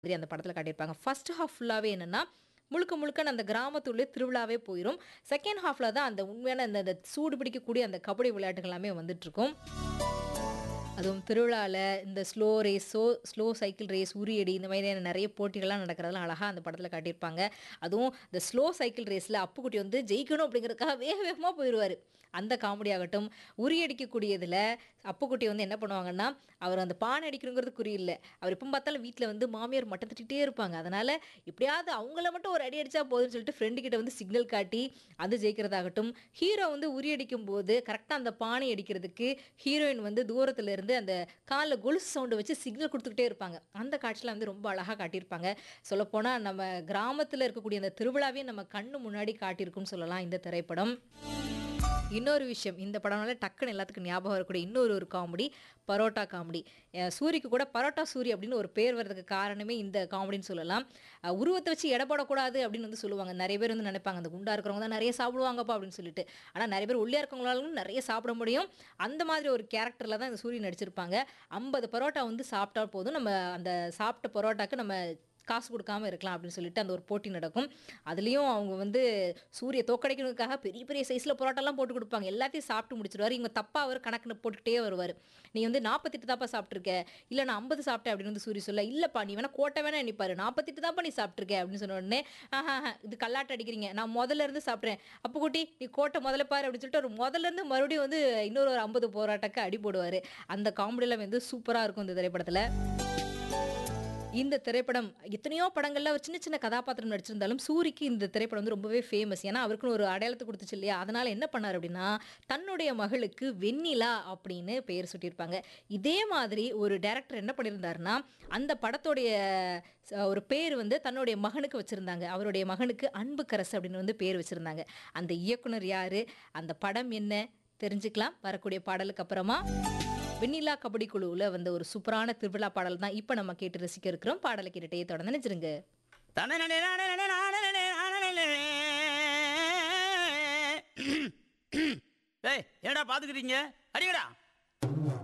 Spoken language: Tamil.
மாதிரி அந்த படத்துல காட்டியிருப்பாங்க. ஃபர்ஸ்ட் ஹாஃப் ஃபுல்லாவே என்னன்னா, முழுக்க முழுக்க அந்த கிராமத்துள்ளே திருவிழாவே போயிரும். செகண்ட் ஹாஃப்ல தான் அந்த உண்மையான அந்த அந்த சூடு பிடிக்கக்கூடிய அந்த கபடி விளையாட்டுகள் எல்லாமே வந்துட்டுருக்கும். அதுவும் திருவிழால இந்த ஸ்லோ ரேஸோ, ஸ்லோ சைக்கிள் ரேஸ், உரியடி இந்த மாதிரியான நெறைய போட்டிகள்லாம் நடக்கிறதெல்லாம் அழகா அந்த படத்துல காட்டியிருப்பாங்க. அதுவும் இந்த ஸ்லோ சைக்கிள் ரேஸ்ல அப்புக்குட்டி வந்து ஜெயிக்கணும் அப்படிங்கிறதுக்காக வேக வேகமா போயிருவாரு. அந்த காமெடி ஆகட்டும், உரியடிக்கக்கூடியதுல அப்புக்குட்டி வந்து என்ன பண்ணுவாங்கன்னா, அவர் அந்த பானை அடிக்கணுங்கிறது குறி இல்ல. அவர் எப்ப பார்த்தாலும் வீட்ல வந்து மாமியார் மட்டம் தட்டிட்டே இருப்பாங்க. அதனால எப்படியாவது அவங்கள மட்டும் ஒரு அடி அடிச்சா போதும்னு சொல்லிட்டு ஃப்ரெண்டு கிட்ட வந்து சிக்னல் காட்டி, அது ஜெயிக்கிறதாகட்டும், ஹீரோ வந்து உரியடிக்கும்போது கரெக்ட்டா அந்த பானை அடிக்கிறதுக்கு ஹீரோயின் வந்து தூரத்துல இருந்து அந்த கால்ல கொலுசு சவுண்ட் வச்சு சிக்னல் குடுத்துக்கிட்டே இருப்பாங்க. அந்த காட்சிலாம் வந்து ரொம்ப அழகா காட்டியிருப்பாங்க. சொல்லப்போனா நம்ம கிராமத்துல இருக்கக்கூடிய அந்த திருவிழாவே நம்ம கண்ணு முன்னாடி காட்டியிருக்குன்னு சொல்லலாம் இந்த திரைப்படம். இன்னொரு விஷயம், இந்த படம்னாலே டக்குனு எல்லாத்துக்கும் ஞாபகம் வரக்கூடிய இன்னொரு ஒரு காமெடி, பரோட்டா காமெடி. அ சூரிக்கு கூட பரோட்டா சூரி அப்படின்னு ஒரு பேர் வரதுக்கு காரணமே இந்த காமெடின்னு சொல்லலாம். அ உருவத்த வச்சு எடை போடக்கூடாது அப்படின்னு வந்து சொல்லுவாங்க. நெறைய பேர் வந்து நெனைப்பாங்க, அந்த குண்டா இருக்கிறவங்க தான் நெறைய சாப்பிடுவாங்கப்பா அப்படின்னு சொல்லிட்டு. ஆனா நெறைய பேர் ஒல்லியா இருக்கவங்களாலும் நெறைய சாப்பிட முடியும். அந்த மாதிரி ஒரு கேரக்டர்ல தான் இந்த சூரி நடிச்சிருப்பாங்க. 50 பரோட்டா வந்து சாப்பிட்டா போதும். நம்ம அந்த சாப்பிட்ட பரோட்டாக்கு நம்ம காசு குடுக்காம இருக்கலாம் அப்படின்னு சொல்லிட்டு அந்த ஒரு போட்டி நடக்கும். அதுலயும் அவங்க வந்து சூரிய தோற்கடிக்கணுக்காக பெரிய பெரிய சைஸ்ல பரோட்டாலாம் போட்டு குடுப்பாங்க. எல்லாத்தையும் சாப்பிட்டு முடிச்சுருவாரு. இவங்க தப்பா அவர் கணக்குன்னு போட்டுக்கிட்டே வருவாரு. "நீ வந்து 48 தான்ப்பா சாப்பிட்டுருக்க." "இல்ல நான் 50 சாப்பிட்டேன்." அப்படின்னு வந்து சூரி சொல்ல, "இல்லப்பா நீ வேணா கோட்ட வேணா எண்ணிப்பாரு. 48 தான்ப்பா நீ சாப்பிட்டுருக்க." அப்படின்னு சொன்ன உடனே, "ஆஹாஹா இது கல்லாட்டம் அடிக்கிறீங்க. நான் மொதல்ல இருந்து சாப்பிட்றேன்." "அப்புக்குட்டி நீ கோட்ட மொதல்ல பாரு." அப்படின்னு சொல்லிட்டு அவர் மொதல்ல இருந்து மறுபடியும் வந்து இன்னொரு ஒரு 50 பரோட்டாக்கு அடி போடுவாரு. அந்த காமெடிலாம் வந்து சூப்பரா இருக்கும் இந்த திரைப்படத்துல. இந்த திரைப்படம் எத்தனையோ படங்கள்ல அவர் சின்ன சின்ன கதாபாத்திரம் நடிச்சிருந்தாலும், சூரிக்கு இந்த திரைப்படம் வந்து ரொம்பவே ஃபேமஸ். ஏன்னா அவருக்குன்னு ஒரு அடையாளத்த குடுத்துச்சு இல்லையா? அதனால என்ன பண்ணாரு அப்படின்னா, தன்னுடைய மகளுக்கு வெண்ணிலா அப்படின்னு பெயர் சூட்டியிருப்பாங்க. இதே மாதிரி ஒரு டைரக்டர் என்ன பண்ணியிருந்தாருன்னா, அந்த படத்துடைய ச ஒரு பேர் வந்து தன்னுடைய மகனுக்கு வச்சிருந்தாங்க. அவருடைய மகனுக்கு அன்புக்கரசு அப்படின்னு வந்து பேர் வச்சிருந்தாங்க. அந்த இயக்குனர் யாரு? அந்த படம் என்ன? தெரிஞ்சுக்கலாம் வரக்கூடிய பாடலுக்கு அப்புறமா. வெண்ணிலா கபடி குழுவுல வந்த ஒரு சூப்பரான திருவிழா பாடல் தான் இப்ப நம்ம கேட்டு ரசிக்க இருக்கிறோம். பாடல கேட்டுட்டே தொடர்ந்து இணைஞ்சிருங்க. ஏய் என்னடா பாத்துக்கிறீங்க அடிங்கடா